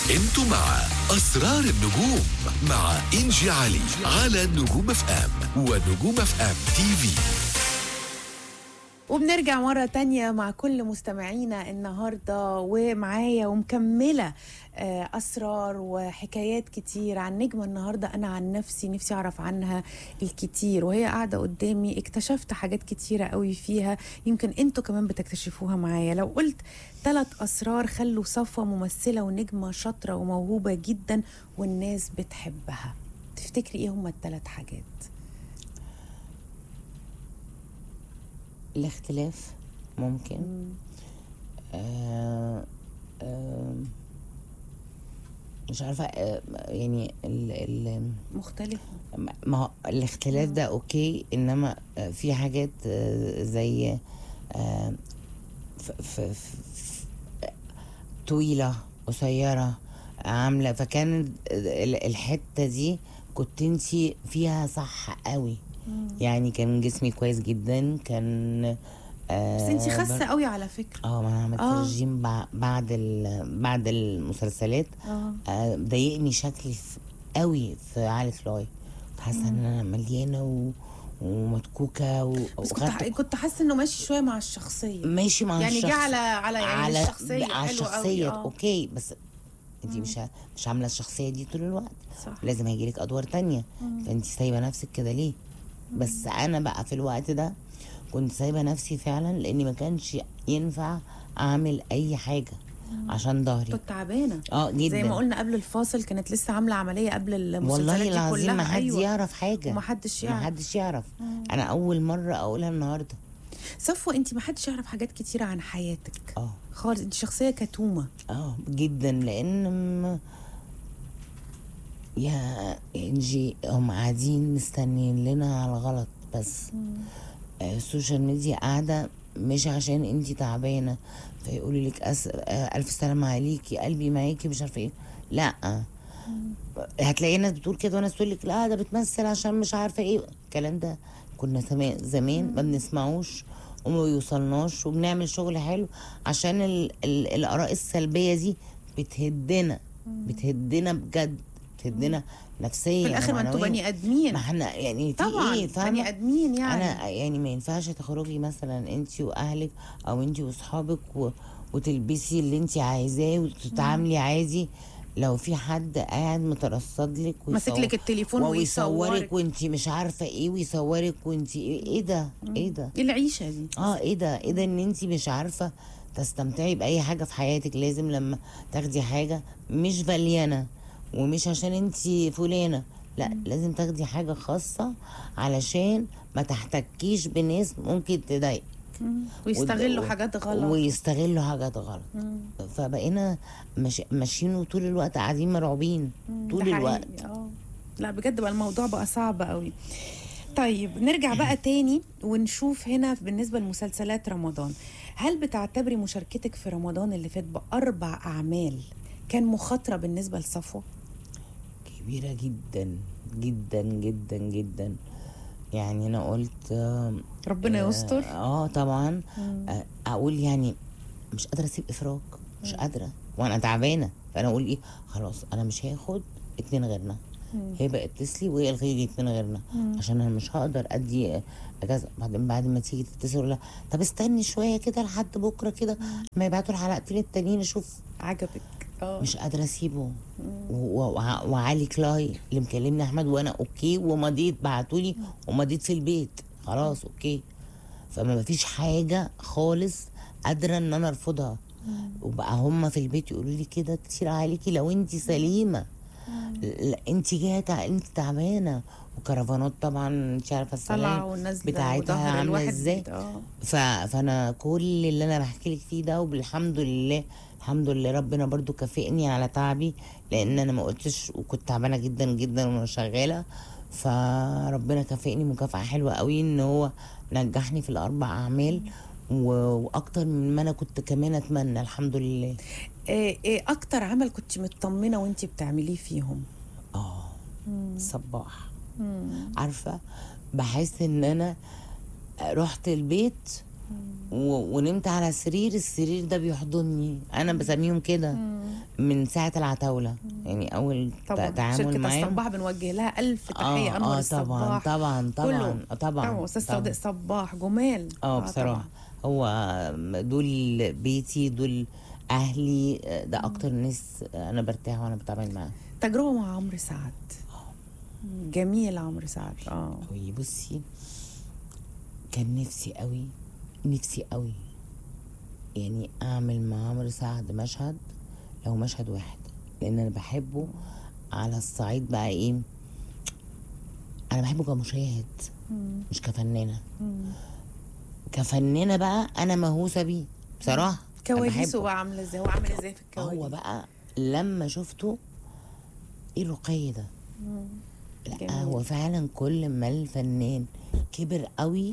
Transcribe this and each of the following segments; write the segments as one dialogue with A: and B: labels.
A: انتوا مع اسرار النجوم مع انجي علي على نجوم اف ام ونجوم اف ام تي في
B: وبنرجع مرة تانية مع كل مستمعينا النهاردة ومعايا ومكملة آه، أسرار وحكايات كتير عن نجمة النهاردة أنا عن نفسي نفسي أعرف عنها الكتير وهي قاعدة قدامي اكتشفت حاجات كتيرة قوي فيها يمكن انتوا كمان بتكتشفوها معايا لو قلت ثلاث أسرار خلوا صفوة ممثلة ونجمة شاطرة وموهوبة جدا والناس بتحبها تفتكري ايه هما الثلاث حاجات
C: الاختلاف ممكن آه آه مش عارفه آه يعني ال ال
B: مختلفة
C: ما هو الاختلاف ده اوكي انما آه، في حاجات آه، زي آه، ف ف ف طويله قصيره عامله فكان ال- الحته دي كنت انتي فيها صح قوي يعني كان جسمي كويس جدا كان آه
B: بس انتي
C: بر-
B: خاسة قوي على فكرة
C: اه ما انا عملت
B: آه.
C: رجيم بع- بعد ال- بعد المسلسلات
B: اه
C: آه، ضايقني شكلي في قوي في عالة لاي كنت حاسه ان انا مليانه و... ومتكوكه و...
B: بس كنت
C: وخدت-
B: ح- كنت حاسه انه ماشي شويه مع الشخصيه
C: ماشي مع
B: يعني
C: الشخص
B: جه على على يعني
C: على
B: الشخصيه
C: على
B: حلوه قوي
C: الشخصيه
B: اه
C: اوكي بس انت مش ع- مش عامله الشخصيه دي طول الوقت
B: صح
C: لازم هيجيلك ادوار تانية فانت سايبه نفسك كده ليه بس انا بقى في الوقت ده كنت سايبه نفسي فعلا لاني ما كانش ينفع اعمل اي حاجه عشان ظهري
B: كنت تعبانه
C: اه جدا
B: زي ما قلنا قبل الفاصل كانت لسه عامله عمليه قبل المسلسلات
C: والله
B: دي
C: العظيم
B: كلها
C: ما حد
B: أيوة.
C: يعرف حاجه
B: ومحدش
C: ما
B: يعرف
C: حدش يعرف انا اول مره اقولها النهارده
B: صفوه انت ما حدش يعرف حاجات كتيره عن حياتك
C: اه
B: خالص انت شخصيه كتومه
C: اه جدا لان م- يا انجي هم قاعدين مستنيين لنا على الغلط بس آه، السوشيال ميديا قاعده مش عشان انتي تعبانه فيقولوا لك أس... آه، الف سلامه عليكي قلبي معاكي مش عارفه ايه لا هتلاقي ناس بتقول كده وناس تقول لك لا ده بتمثل عشان مش عارفه ايه الكلام ده كنا زمان زمان ما بنسمعوش وما بيوصلناش وبنعمل شغل حلو عشان ال... ال... الاراء السلبيه دي بتهدنا بتهدنا بجد بتهدنا نفسيا
B: في الاخر ما انتوا
C: ومعنوياً.
B: بني ادمين
C: ما احنا يعني في
B: طبعا
C: ايه فاهمة؟
B: بني ادمين يعني
C: انا يعني ما ينفعش تخرجي مثلا انت واهلك او انت واصحابك و... وتلبسي اللي انت عايزاه وتتعاملي عادي لو في حد قاعد مترصد لك
B: ماسك لك التليفون
C: ويصورك
B: ويصورك
C: وانت مش عارفه ايه ويصورك وانت ايه ايه ده ايه ده
B: ايه العيشه دي
C: اه ايه ده ايه ده ان انت مش عارفه تستمتعي باي حاجه في حياتك لازم لما تاخدي حاجه مش فليانه ومش عشان انت فلانه لا لازم تاخدي حاجه خاصه علشان ما تحتكيش بناس ممكن تضايق
B: ويستغلوا
C: ود-
B: حاجات غلط
C: ويستغلوا حاجات غلط فبقينا مش ماشيين طول الوقت قاعدين مرعوبين طول
B: ده
C: الوقت
B: حقيقي، اه لا بجد بقى الموضوع بقى صعب قوي طيب نرجع بقى تاني ونشوف هنا بالنسبة لمسلسلات رمضان هل بتعتبري مشاركتك في رمضان اللي فات بأربع أعمال كان مخاطرة بالنسبة لصفوة؟
C: كبيرة جدا جدا جدا جدا يعني انا قلت آه،
B: ربنا يستر
C: اه طبعا آه، اقول يعني مش قادره اسيب افراج مش قادره وانا تعبانه فانا اقول ايه خلاص انا مش هاخد اتنين غيرنا هي بقت تسلي وهي الغي لي اتنين غيرنا عشان انا مش هقدر ادي اجازه بعدين بعد ما تيجي تتصل أقول لها طب استني شويه كده لحد بكره كده ما يبعتوا الحلقتين التانيين اشوف
B: عجبك اه
C: مش قادره اسيبه و- و- وع- وعلي كلاي اللي مكلمني احمد وانا اوكي ومضيت بعتولي ومضيت في البيت خلاص اوكي فما فيش حاجه خالص قادره ان انا ارفضها وبقى هما في البيت يقولوا لي كده كتير عليكي لو انت سليمه لا انت جايه تع- انت تعبانه وكرفانات طبعا انت عارفه
B: طلع
C: السلام
B: والنازلة
C: بتاعتها
B: وظهر
C: عامله
B: الواحد
C: ازاي
B: اه
C: ف... فانا كل اللي انا بحكي لك فيه ده والحمد لله الحمد لله ربنا برضو كافئني على تعبي لان انا ما قلتش وكنت تعبانه جدا جدا وانا شغاله فربنا كافئني مكافاه حلوه قوي ان هو نجحني في الاربع اعمال و... واكتر من ما انا كنت كمان اتمنى الحمد لله
B: ايه ايه اكتر عمل كنت مطمنه وانت بتعمليه فيهم
C: اه صباح عارفه بحس ان انا رحت البيت و... ونمت على السرير السرير ده بيحضني انا بسميهم كده من ساعه العتاوله يعني اول ت-
B: طبعا
C: تعامل
B: شركه
C: معاهم
B: الصباح بنوجه لها الف تحيه انور
C: اه
B: الصباح
C: طبعا طبعا طبعا
B: كله.
C: طبعا
B: طبعا استاذ
C: طبعاً.
B: صادق صباح جمال
C: اه بصراحه هو دول بيتي دول اهلي ده اكتر ناس انا برتاح وانا بتعامل معاهم
B: تجربه مع عمرو سعد جميل عمرو سعد اه
C: قوي بصي كان نفسي قوي نفسي قوي يعني اعمل مع عمرو سعد مشهد لو مشهد واحد لان انا بحبه على الصعيد بقى ايه انا بحبه كمشاهد مش كفنانه كفنانه بقى انا مهووسه بيه بصراحه أنا
B: كواليسه
C: بحبه.
B: بقى عامله ازاي هو عامل ازاي في الكواليس
C: هو بقى لما شفته ايه الرقي ده لا
B: جميل.
C: هو فعلا كل ما الفنان كبر قوي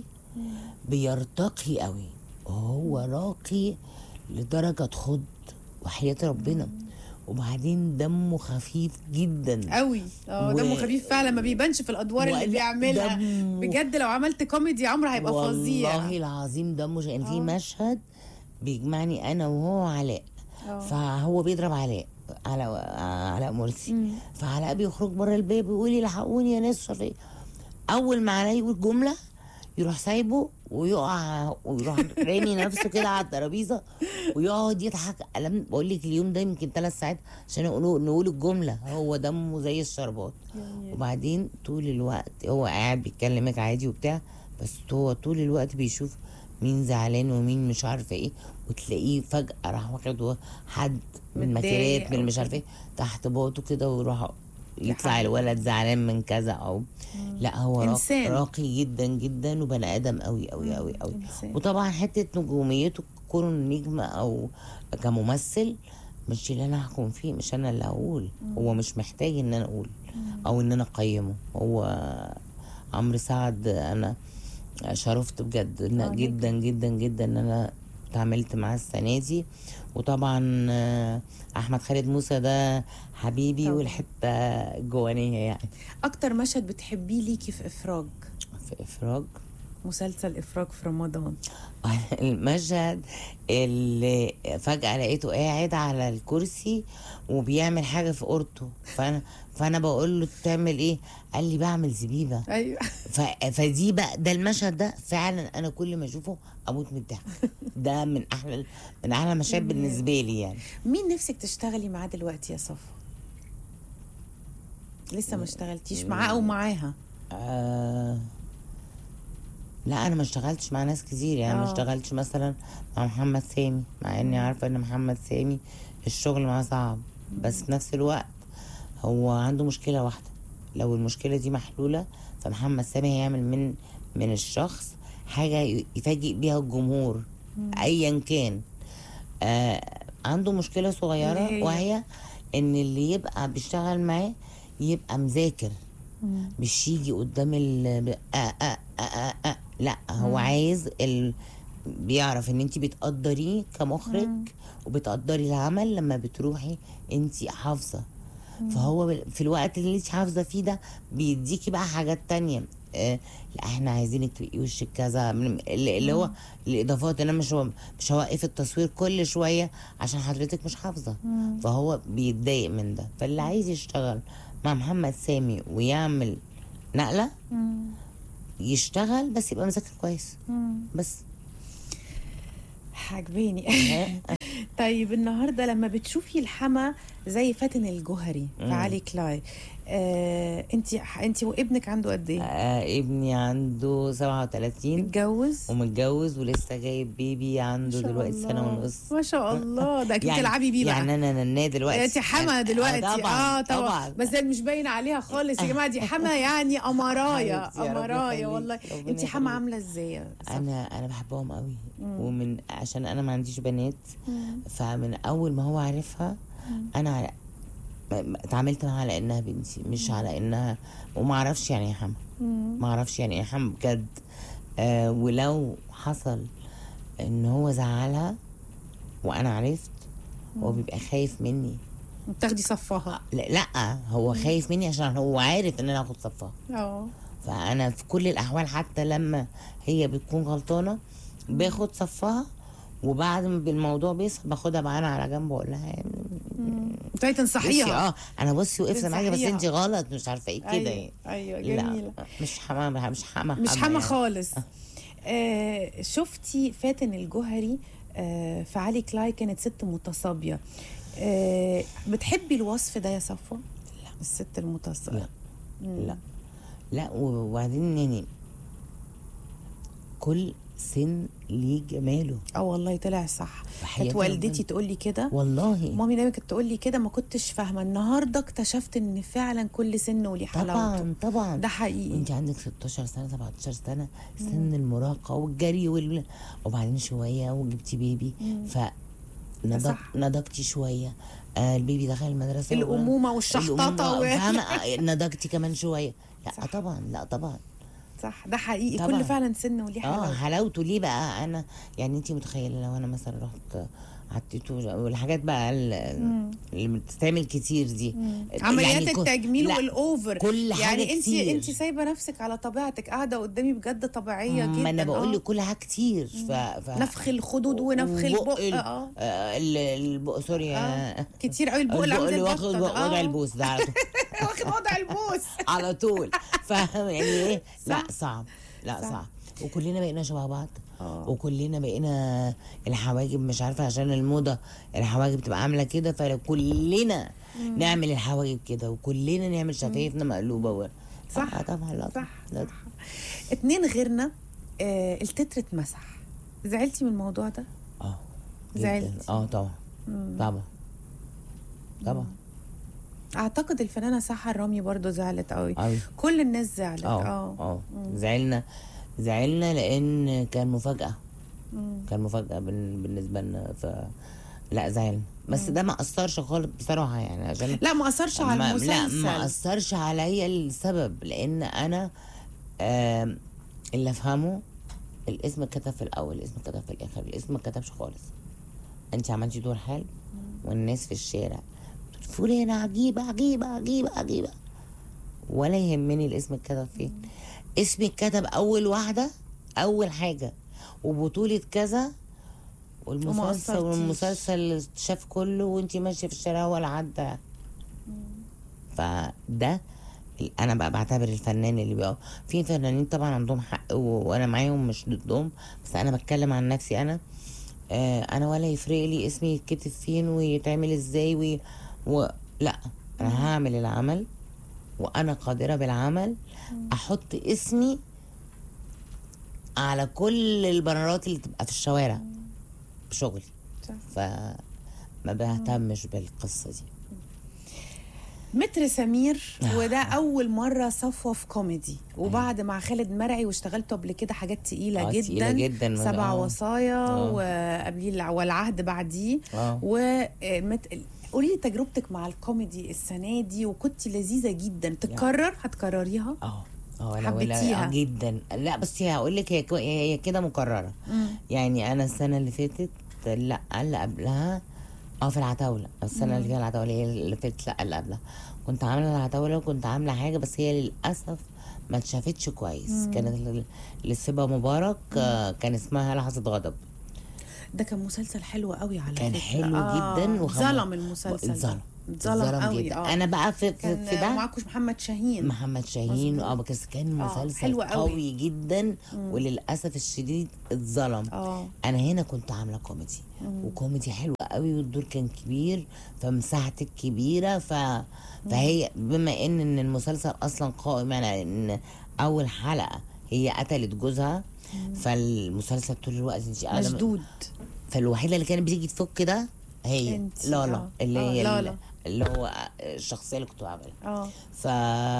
C: بيرتقي قوي وهو راقي لدرجة تخض وحياة ربنا وبعدين دمه خفيف جدا
B: قوي اه
C: و-
B: دمه خفيف فعلا ما بيبانش في الادوار اللي
C: ولا
B: بيعملها
C: دمه-
B: بجد لو عملت كوميدي عمرو هيبقى فظيع
C: والله العظيم دمه يعني في
B: آه.
C: مشهد بيجمعني انا وهو علاء
B: آه.
C: فهو بيضرب علاء علاء علاء مرسي فعلاء بيخرج بره الباب ويقول لي الحقوني يا ناس مش عارفة إيه. اول ما علاء يقول جمله يروح سايبه ويقع ويروح رامي نفسه كده على الترابيزه ويقعد يضحك ألم بقول لك اليوم ده يمكن ثلاث ساعات عشان نقول نقول الجمله هو دمه زي الشربات وبعدين طول الوقت هو قاعد بيكلمك عادي وبتاع بس هو طول الوقت بيشوف مين زعلان ومين مش عارفه ايه وتلاقيه فجاه راح واخد حد من
B: متضايق
C: ماكينات من
B: أو
C: مش
B: كده.
C: عارفه ايه تحت باطه كده ويروح يطلع
B: لحد.
C: الولد زعلان من كذا او لا هو راقي,
B: إنسان.
C: راقي جدا جدا وبني ادم قوي قوي قوي قوي
B: إنسان.
C: وطبعا حته نجوميته كونه نجم او كممثل مش اللي انا احكم فيه مش انا اللي اقول هو مش محتاج ان انا اقول او ان انا اقيمه هو عمرو سعد انا شرفت بجد إن
B: آه،
C: جدا جدا جدا ان انا اتعاملت معاه السنه دي وطبعا آه، احمد خالد موسى ده حبيبي
B: طبعاً.
C: والحته الجوانيه يعني
B: اكتر مشهد بتحبيه ليكي في افراج
C: في افراج
B: مسلسل افراج في رمضان
C: المشهد اللي فجأة لقيته قاعد على الكرسي وبيعمل حاجة في أوضته فأنا فأنا بقول له بتعمل إيه؟ قال لي بعمل زبيبة
B: ايوه
C: ف... فدي بقى ده المشهد ده فعلا أنا كل ما أشوفه أموت من الضحك ده من أحلى من أحلى المشاهد بالنسبة لي يعني
B: مين نفسك تشتغلي معاه دلوقتي يا صفا لسه ما اشتغلتيش معاه او معاها
C: آه لا انا ما اشتغلتش مع ناس كتير يعني ما
B: آه.
C: اشتغلتش مثلا مع محمد سامي مع اني عارفه ان محمد سامي الشغل معاه صعب بس في نفس الوقت هو عنده مشكله واحده لو المشكله دي محلوله فمحمد سامي هيعمل من من الشخص حاجه يفاجئ بيها الجمهور ايا كان آه عنده مشكله
B: اللي
C: صغيره
B: هي؟
C: وهي ان اللي يبقى بيشتغل معاه يبقى مذاكر مش يجي قدام ال ب- آه آه آه آه آه. لا هو عايز ال... بيعرف ان انت بتقدريه كمخرج وبتقدري العمل لما بتروحي انت حافظه فهو بال- في الوقت اللي انت حافظه فيه ده بيديكي بقى حاجات تانية آه لا احنا عايزينك تبقي وشك كذا من- اللي اللي هو الاضافات انا مش هو مش هوقف التصوير كل شويه عشان حضرتك مش حافظه فهو بيتضايق من ده فاللي عايز يشتغل مع محمد سامي ويعمل نقله يشتغل بس يبقى مذاكر كويس بس
B: عجباني طيب النهارده لما بتشوفي الحما زي فاتن الجوهري في علي كلاي آه انت انت وابنك عنده قد ايه؟
C: آه ابني عنده 37
B: اتجوز؟
C: ومتجوز ولسه جايب بيبي عنده
B: ما شاء
C: دلوقتي سنه
B: الله.
C: ونص
B: ما شاء الله ده اكيد تلعبي بيه بقى
C: يعني انا نناه دلوقتي
B: انت حما
C: آه،
B: دلوقتي
C: طبعا
B: اه طبعا بس ده مش باين عليها خالص يا جماعه دي حما يعني امرايا
C: حبيبتي يا رب
B: امرايا
C: يخليك.
B: والله
C: ربنا
B: انت حما
C: يخليك.
B: عامله ازاي يا صفا؟
C: انا انا بحبهم قوي ومن عشان انا ما عنديش بنات فمن اول ما هو عارفها انا على- ما- ما- اتعاملت معاها على انها بنتي مش على انها وما اعرفش يعني ايه حما ما اعرفش يعني ايه حما بجد آه ولو حصل ان هو زعلها وانا عرفت هو بيبقى خايف مني
B: بتاخدي صفها
C: لا, لا هو خايف مني عشان هو عارف ان انا هاخد صفها
B: اه
C: فانا في كل الاحوال حتى لما هي بتكون غلطانه باخد صفها وبعد ما الموضوع بيصحى باخدها معانا على جنب واقول لها يعني
B: بتاعي
C: بصي
B: تنصحيها
C: اه انا بصي وقفت معاكي بس
B: تنصحيها.
C: انت غلط مش عارفه ايه كده
B: ايوه
C: يعني
B: ايوه
C: لا
B: جميله
C: مش حما مش حما
B: مش حما
C: يعني.
B: خالص آه شفتي فاتن الجوهري آه في علي كلاي كانت ست متصابيه آه بتحبي الوصف ده يا صفوه لا الست المتصابيه
C: لا. لا لا وبعدين يعني كل سن ليه جماله
B: اه والله طلع صح
C: وحياة
B: كانت والدتي
C: ربنا.
B: تقول لي كده
C: والله
B: مامي دايما كانت تقول لي كده ما كنتش فاهمه النهارده اكتشفت ان فعلا كل سن وليه حلاوته
C: طبعا طبعا
B: ده حقيقي
C: وانت عندك 16 سنه 17 سنه سن المراهقه والجري وال... وبعدين شويه وجبتي بيبي ف نضج...
B: صح.
C: نضجتي شويه آه البيبي دخل المدرسه و-
B: الامومه والشحططه
C: الأمومة،
B: و...
C: فاهمه آه، نضجتي كمان شويه لا
B: صح.
C: طبعا لا طبعا
B: صح ده حقيقي
C: طبعاً.
B: كل فعلا سن وليه
C: اه
B: حلاوته
C: حلاوته ليه بقى انا يعني انت متخيله لو انا مثلا رحت عديته والحاجات بقى ال- اللي بتتعمل كتير دي
B: عمليات
C: يعني كل-
B: التجميل
C: لا،
B: والاوفر
C: كل حاجة
B: يعني انت
C: كتير.
B: انت سايبه نفسك على طبيعتك قاعده قدامي بجد طبيعيه جدا
C: ما انا بقول
B: آه.
C: لك كلها كتير ف... ف...
B: نفخ الخدود ونفخ البق
C: ال-
B: اه
C: آه، ال- البق سوري
B: آه.
C: آه.
B: كتير قوي البق اللي
C: البق
B: عامل زي
C: اللي واخد
B: البطة ده.
C: وضع
B: آه.
C: البوس ده على طول
B: واخد وضع البوس
C: على طول فاهم يعني ايه لا
B: صح.
C: صعب لا
B: صح.
C: صعب وكلنا بقينا شبه بعض
B: آه.
C: وكلنا بقينا الحواجب مش عارفه عشان الموضه الحواجب تبقى عامله كده فكلنا نعمل الحواجب كده وكلنا نعمل شفايفنا مقلوبه و...
B: صح.
C: آه طبعا لا
B: صح
C: لا
B: صح اتنين غيرنا آه التتر اتمسح زعلتي من الموضوع ده؟
C: اه
B: زعلت.
C: جداً. اه طبعا طبعا طبعا
B: اعتقد الفنانه سحر رامي برضو زعلت قوي
C: أوي.
B: كل الناس زعلت
C: اه
B: اه
C: اه زعلنا زعلنا لان كان مفاجاه كان مفاجاه بال- بالنسبه لنا ف لا زعلنا بس ده ما اثرش خالص بصراحه يعني عشان
B: لا ما اثرش على
C: ما
B: المسلسل
C: لا ما اثرش عليا السبب لان انا آم، اللي افهمه الاسم اتكتب في الاول الاسم اتكتب في الاخر الاسم ما اتكتبش خالص انت عملتي دور حلو والناس في الشارع بتقول فلانة عجيبة عجيبة عجيبة عجيبة ولا يهمني الاسم اتكتب فين اسمي اتكتب اول واحدة اول حاجة وبطولة كذا
B: وما
C: والمسلسل
B: أثرتيش.
C: والمسلسل شاف كله وانت ماشية في الشارع ولا عدى فده ال- انا بقى بعتبر الفنان اللي بقى في فنانين طبعا عندهم حق و- وانا معاهم مش ضدهم بس انا بتكلم عن نفسي انا آه انا ولا يفرق لي اسمي يتكتب فين ويتعمل ازاي وي و... لا انا هعمل العمل وانا قادره بالعمل احط اسمي على كل البنرات اللي تبقى في الشوارع بشغلي
B: صح.
C: فما بهتمش بالقصه دي
B: متر سمير وده اول مره صفوه في كوميدي وبعد مع خالد مرعي واشتغلت قبل كده حاجات تقيله
C: آه،
B: جدا
C: تقيلة جداً.
B: سبع
C: آه.
B: وصايا
C: آه.
B: وقبليه الع- والعهد بعديه
C: آه.
B: ومت... قولي لي تجربتك مع الكوميدي السنه دي وكنت لذيذه جدا تتكرر هتكرريها
C: اه اه انا ولا
B: حبيتيها؟
C: آه جدا لا بس هقول لك هي كو- هي كده مكرره يعني انا السنه اللي فاتت لا اللي قبلها اه في العتاوله السنه اللي فيها العتاوله هي اللي فاتت لا اللي قبلها كنت عامله العتاوله وكنت عامله حاجه بس هي للاسف ما اتشافتش كويس كانت ل- للسبا مبارك آه كان اسمها لحظه غضب
B: ده كان مسلسل حلو قوي على
C: كان
B: فكرة.
C: حلو جدا وخم-
B: ظلم المسلسل ده.
C: اتظلم
B: اتظلم قوي
C: جدا
B: اه
C: انا بقى في, في,
B: كان
C: في ده
B: معاكوش محمد شاهين
C: محمد شاهين
B: مظبوط.
C: اه بس كان
B: آه،
C: مسلسل
B: حلو قوي.
C: قوي جدا وللاسف الشديد اتظلم
B: اه
C: انا هنا كنت عامله كوميدي وكوميدي حلو قوي والدور كان كبير فمساحتك كبيره ف... فهي بما ان ان المسلسل اصلا قائم على ان اول حلقه هي قتلت جوزها فالمسلسل طول الوقت انت قاعده
B: مشدود
C: فالوحيده اللي كانت بتيجي تفك ده هي
B: انت،
C: لالا
B: آه.
C: اللي
B: آه،
C: هي
B: لالا.
C: اللي هو الشخصيه اللي كنت بعملها
B: اه
C: ف...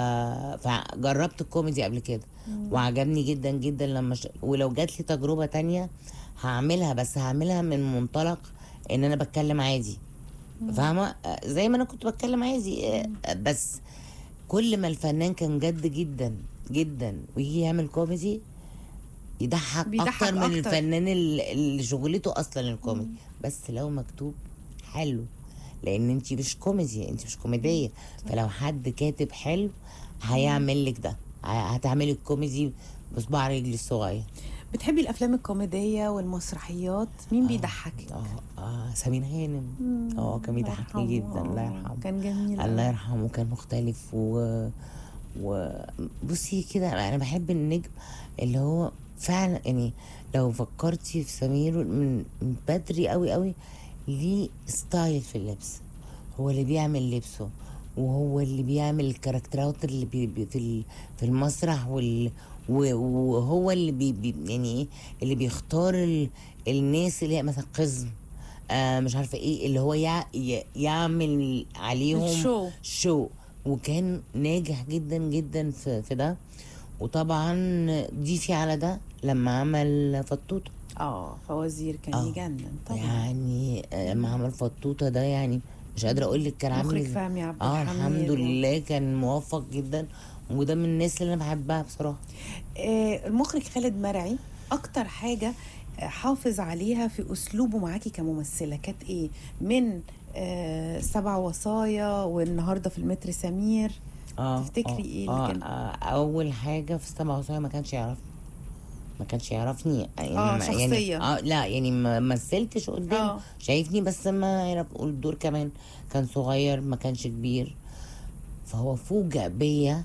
C: فجربت الكوميدي قبل كده وعجبني جدا جدا لما ش... ولو جات لي تجربه تانية هعملها بس هعملها من منطلق ان انا بتكلم عادي فاهمه آه، زي ما انا كنت بتكلم عادي آه، بس كل ما الفنان كان جد جدا جدا ويجي يعمل كوميدي يضحك
B: بيضحك
C: اكتر من
B: أكتر.
C: الفنان اللي اللي شغلته اصلا الكوميدي بس لو مكتوب حلو لان انت مش كوميدي انت مش كوميديه فلو حد كاتب حلو هيعمل لك ده ه- هتعملي الكوميدي بصباع رجلي الصغير
B: بتحبي الافلام الكوميديه والمسرحيات مين بيضحكك
C: اه اه سمير غانم اه كان
B: الله
C: بيضحكني
B: يرحمه.
C: جدا الله
B: آه،
C: يرحمه
B: كان جميل
C: الله
B: أوي.
C: يرحمه كان مختلف و و بصي كده انا بحب النجم اللي هو فعلا يعني لو فكرتي في سمير من من بدري قوي قوي ليه ستايل في اللبس هو اللي بيعمل لبسه وهو اللي بيعمل الكاركترات اللي بي بي في ال- في المسرح وال و- وهو اللي بي بي يعني ايه اللي بيختار ال الناس اللي هي مثلا قزم آه مش عارفه ايه اللي هو يع ي- يعمل عليهم
B: الشو.
C: شو وكان ناجح جدا جدا في في ده وطبعا ضيفي على ده لما عمل فطوطه
B: اه فوازير كان
C: آه.
B: يجنن طبعا
C: يعني آه، لما عمل فطوطه ده يعني مش قادره اقول لك كان عامل
B: مخرج
C: إزاي.
B: فهمي عبد
C: اه
B: الحميد
C: الحمد
B: و-
C: لله كان موفق جدا وده من الناس اللي انا بحبها بصراحه
B: آه، المخرج خالد مرعي اكتر حاجه آه، حافظ عليها في اسلوبه معاكي كممثله كانت ايه من آه، سبع وصايا والنهارده في المتر سمير
C: اه
B: تفتكري
C: آه،
B: إيه اللي
C: آه
B: كان-
C: آه اول حاجه في السبع وصايا ما كانش يعرفني ما كانش يعرفني يعني
B: آه،
C: ما-
B: شخصية.
C: يعني اه لا يعني ما مثلتش قدام
B: آه.
C: شايفني بس ما يعرف الدور كمان كان صغير ما كانش كبير فهو فوجئ بيا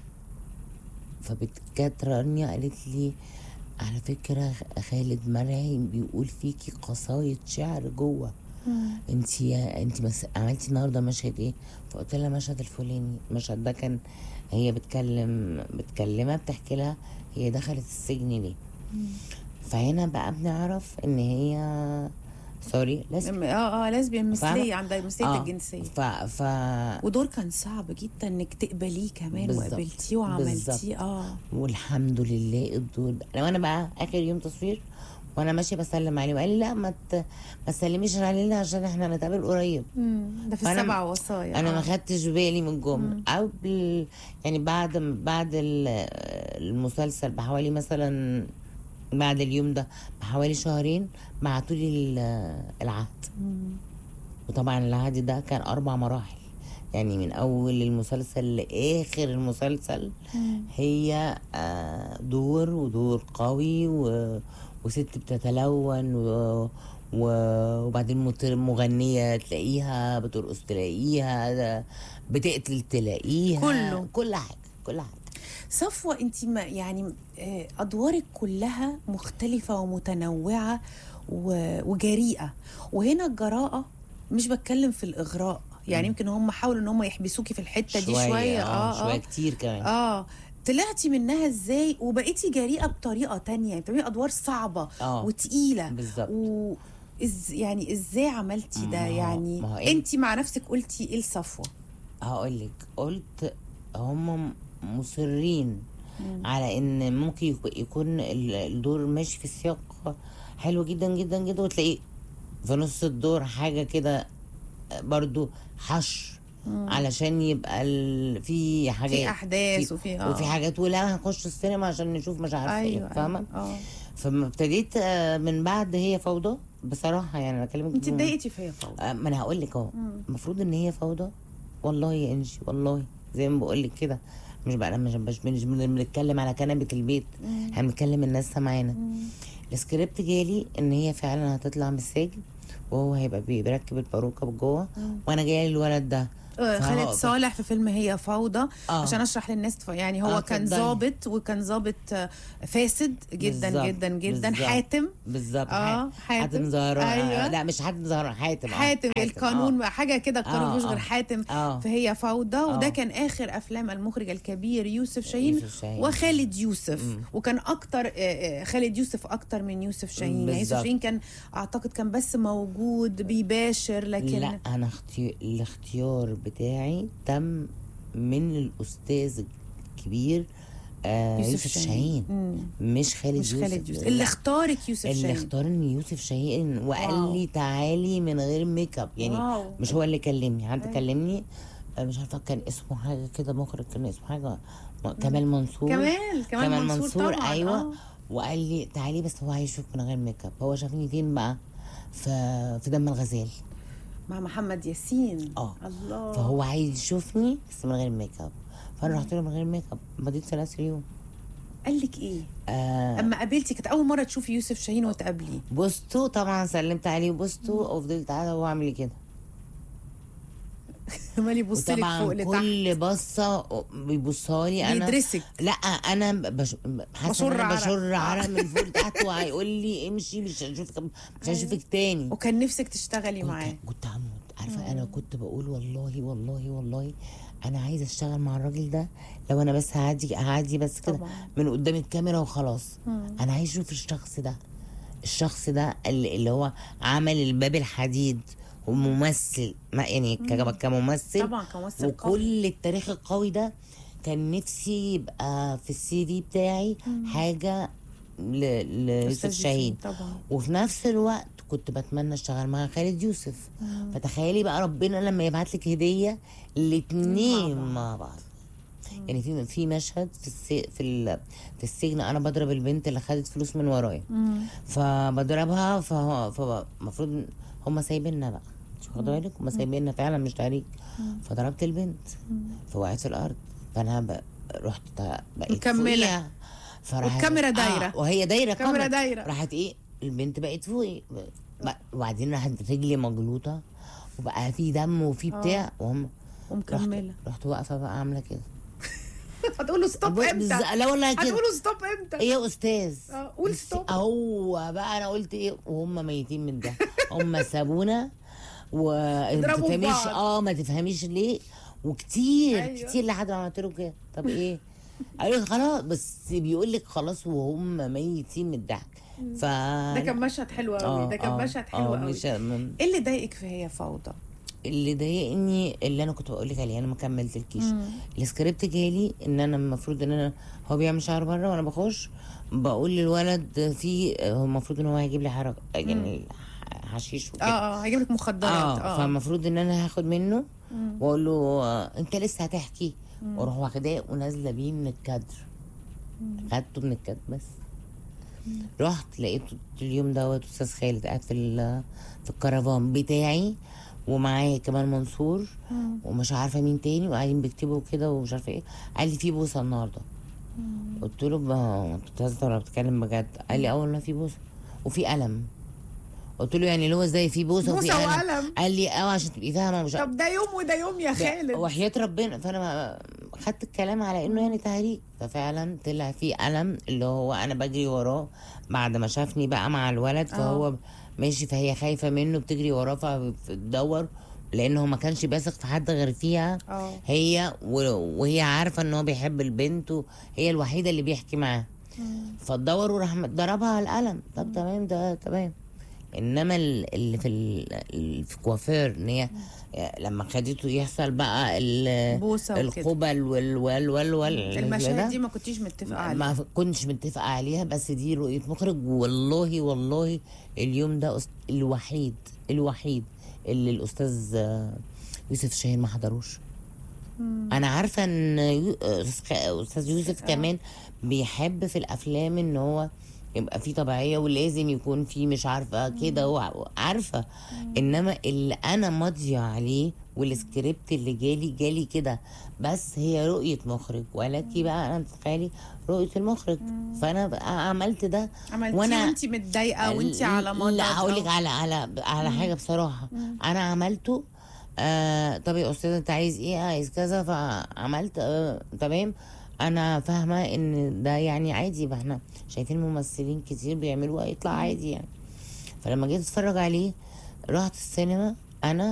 C: فبتكات رانيا قالت لي على فكرة خالد مرعي بيقول فيكي قصايد شعر جوه انت انت بس عملتي النهارده مشهد ايه فقلت لها مشهد الفلاني المشهد ده كان هي بتكلم بتكلمها بتحكي لها هي دخلت السجن ليه فهنا بقى بنعرف ان هي سوري لازم
B: اه اه لازبيان مثليه
C: فاهمة؟
B: عندها مثليه
C: آه،
B: الجنسيه
C: ف ف
B: ودور كان صعب جدا انك تقبليه كمان
C: بالظبط.
B: وقبلتيه وعملتيه اه
C: والحمد لله الدور ده لو انا بقى اخر يوم تصوير وانا ماشيه بسلم عليه وقال لي لا ما ت... ما تسلميش علينا عشان احنا هنتقابل قريب
B: مم، ده في
C: فأنا-
B: السبع وصايا
C: انا
B: آه.
C: ما خدتش بالي من الجمله قبل يعني بعد بعد ال- المسلسل بحوالي مثلا بعد اليوم ده بحوالي شهرين بعتوا لي العهد وطبعا العهد ده كان اربع مراحل يعني من اول المسلسل لاخر المسلسل هي آه، دور ودور قوي و... وست بتتلون و... و... وبعدين مط- مغنية تلاقيها بترقص تلاقيها ده بتقتل تلاقيها
B: كله.
C: كل حاجة كل حاجة
B: صفوة انت ما يعني آه، ادوارك كلها مختلفة ومتنوعة و- وجريئة وهنا الجراءة مش بتكلم في الاغراء يعني يمكن هم حاولوا ان هم يحبسوكي في الحتة دي شوية
C: اه شوية
B: اه
C: كتير كمان
B: اه طلعتي منها ازاي وبقيتي جريئة بطريقة تانية يعني بتعملي ادوار صعبة
C: آه.
B: وتقيلة
C: بالظبط.
B: و إز يعني ازاي عملتي ده
C: ما هو-
B: يعني
C: ما هو إيه؟
B: انت مع نفسك قلتي ايه لصفوة
C: هقول لك قلت هم مصرين على ان ممكن يك- يكون ال- الدور ماشي في السياق حلو جدا جدا جدا وتلاقيه في نص الدور حاجه كده برضو حشر علشان يبقى ال... في حاجات
B: في احداث
C: في-
B: وفي آه.
C: وفي حاجات ولا هنخش السينما عشان نشوف مش عارفه
B: ايوه
C: ايه فاهمه
B: اه
C: فما ابتديت آه، من بعد هي فوضى بصراحه يعني انا بكلمك
B: انت
C: بم-
B: اتضايقتي فيا فوضى
C: آه، ما انا هقول لك اهو المفروض ان هي فوضى والله يا انجي والله زي ما بقول لك كده مش بقى مش مش مش بن- بنتكلم على كنبه البيت احنا بنتكلم الناس سامعانا السكريبت جالي ان هي فعلا هتطلع من السجن وهو هيبقى بي- بيركب الباروكه جوه وانا جايه الولد ده
B: آه،
C: فهو-
B: خالد صالح في فيلم هي فوضى
C: آه.
B: عشان اشرح للناس تف- يعني هو
C: آه،
B: كان
C: اتفضلي.
B: ظابط وكان ظابط آه، فاسد جدا
C: بالظبط،
B: جدا جدا
C: بالظبط.
B: حاتم
C: بالظبط
B: آه، حاتم.
C: حاتم زهران
B: أيوة.
C: آه لا مش حاتم زهران حاتم آه،
B: حاتم القانون حاجه كده القانون
C: آه،
B: مش غير
C: آه.
B: حاتم
C: آه.
B: فهي فوضى وده
C: آه.
B: كان اخر افلام المخرج الكبير يوسف شاهين
C: يوسف شاهين.
B: وخالد يوسف وكان اكتر آه، آه، خالد يوسف اكتر من يوسف شاهين يعني يوسف
C: بالظبط.
B: شاهين كان اعتقد كان بس موجود بيباشر لكن
C: لا انا اختي... الاختيار بتاعي تم من الاستاذ الكبير آه
B: يوسف
C: يوسف,
B: شاهين.
C: شاهين,
B: مم.
C: مش خالد
B: مش
C: يوسف
B: خالد يوسف
C: لا.
B: اللي اختارك يوسف
C: اللي
B: شاهين
C: اختارني يوسف شاهين وقال
B: واو.
C: لي تعالي من غير ميك اب يعني
B: واو.
C: مش هو اللي كلمني حد كلمني آه، مش عارفه كان اسمه حاجه كده مخرج كان اسمه حاجه م- كمال منصور
B: كمال كمال منصور طبعاً،
C: ايوه
B: آه.
C: وقال لي تعالي بس هو عايز يشوفك من غير ميك اب هو شافني فين بقى في في دم الغزال
B: مع محمد ياسين
C: اه
B: الله
C: فهو عايز يشوفني بس من غير ميك اب فانا رحت له من غير ميك اب مضيت ثلاث يوم
B: قال لك ايه
C: آه
B: اما قابلتي كانت اول مره تشوفي يوسف شاهين وتقابليه
C: بوسته طبعا سلمت عليه وبوسته وفضلت قاعده وهو عامل لي كده
B: عمال يبص لك
C: وطبعا
B: فوق لتحت
C: كل بصه بيبصها لي انا
B: بيدرسك
C: لا انا بش... حاسه
B: بشر
C: إن انا
B: عرق.
C: بشر عرق من فوق لتحت وهيقول لي امشي مش هشوفك مش هشوفك تاني
B: وكان نفسك تشتغلي معاه
C: كنت كنت هموت عارفه انا كنت بقول والله والله والله انا عايزه اشتغل مع الراجل ده لو انا بس هعدي هعدي بس كده
B: طبعا.
C: من قدام الكاميرا وخلاص انا عايز اشوف الشخص ده الشخص ده اللي, اللي هو عمل الباب الحديد وممثل ما يعني ك- كممثل
B: طبعا كممثل قوي.
C: وكل التاريخ القوي ده كان نفسي يبقى في السي في بتاعي حاجه ل- ليوسف
B: أستاذ
C: شاهين
B: طبعا
C: وفي نفس الوقت كنت بتمنى اشتغل مع خالد يوسف فتخيلي بقى ربنا لما يبعت لك هديه الاتنين
B: مع
C: مع بعض يعني في في مشهد في السي في ال- في السجن انا بضرب البنت اللي خدت فلوس من ورايا فبضربها فالمفروض هم سايبيننا بقى مش واخده بالك هم سايبيننا فعلا مش تهريج فضربت البنت فوقعت في الارض فانا ب... رحت تا- بقيت
B: مكملة.
C: فوقيها. فراحت
B: والكاميرا دايرة.
C: آه وهي دايره
B: كاميرا
C: كاميرا
B: دايرة.
C: راحت ايه البنت بقت فوقي ب- وبعدين راحت رجلي مجلوطه وبقى في دم وفي بتاع وهم رحت,
B: ومكمله
C: رحت واقفه بقى عامله كده
B: هتقولوا ستوب
C: بص-
B: امتى
C: لا والله كده
B: هتقولوا ستوب امتى
C: ايه يا استاذ
B: آه، قول
C: بس
B: stop.
C: هو بقى انا قلت ايه وهم ميتين من ده هم سابونا و ما
B: اضربوا في
C: تفهميش
B: بعض.
C: اه ما تفهميش ليه وكتير
B: أيوة.
C: أيوة. كتير لحد ما عملت له كده طب ايه قالوا لي خلاص بس بيقول لك خلاص وهم ميتين من الضحك ف
B: ده كان مشهد حلو قوي ده كان مشهد حلو قوي
C: مش م-
B: ايه اللي ضايقك في هي فوضى
C: اللي ضايقني اللي انا كنت بقول لك عليه انا ما كملتلكيش السكريبت جالي ان انا المفروض ان انا هو بيعمل شعر بره وانا بخش بقول للولد في هو المفروض ان هو هيجيب لي حركه يعني حشيش
B: اه
C: وكده
B: اه هيجيب لك مخدرات
C: اه
B: اه
C: فالمفروض ان انا هاخد منه واقول له آه، انت لسه هتحكي واروح واخداه ونازله بيه من الكادر خدته من الكادر بس رحت لقيته اليوم دوت استاذ خالد قاعد في ال- في الكرفان بتاعي ومعايا كمان منصور ومش عارفه مين تاني وقاعدين بيكتبوا كده ومش عارفه ايه قال لي في بوسه النهارده قلت له ما انت بتهزر ولا بتتكلم بجد قال لي اه والله في بوسه وفي قلم قلت له يعني اللي هو ازاي في بوسه وفي
B: بوسة
C: قلم
B: وقلم.
C: قال لي اه عشان تبقي فاهمه مش
B: طب ده يوم وده يوم يا خالد
C: وحياة ربنا فانا ما- خدت الكلام على انه يعني تهريج ففعلا طلع في قلم اللي هو انا بجري وراه بعد ما شافني بقى مع الولد فهو ماشي فهي خايفه منه بتجري وراه فبتدور لان هو ما كانش بيثق في حد غير فيها
B: اه
C: هي و- وهي عارفه ان هو بيحب البنت وهي الوحيده اللي بيحكي معاها فتدور وراح ضربها على القلم طب تمام ده تمام انما ال- اللي في ال- ال- في كوافير ان هي لما خدته يحصل بقى ال-
B: بوسة وكده.
C: القبل وال وال وال وال
B: المشاهد
C: ده.
B: دي ما كنتيش متفقه
C: ما,
B: عليها
C: ما كنتش متفقه عليها بس دي رؤيه مخرج والله والله اليوم ده أس- الوحيد الوحيد اللي الاستاذ آه، يوسف شاهين ما حضروش انا عارفه ان يو- أستاذ- استاذ يوسف كمان بيحب في الافلام ان هو يبقى فيه طبيعيه ولازم يكون فيه مش عارفه كده وع- عارفه انما اللي انا ماضيه عليه والسكريبت اللي جالي جالي كده بس هي رؤيه مخرج ولكن بقى انا تخيلي رؤيه المخرج فانا بقى عملت ده
B: عملتيه وانت متضايقه وانت على مدى
C: لا هقول لك على على على حاجه بصراحه انا عملته آه طب يا استاذ انت عايز ايه عايز كذا فعملت آه تمام انا فاهمه ان ده يعني عادي ما احنا شايفين ممثلين كتير بيعملوه يطلع عادي يعني فلما جيت اتفرج عليه رحت السينما انا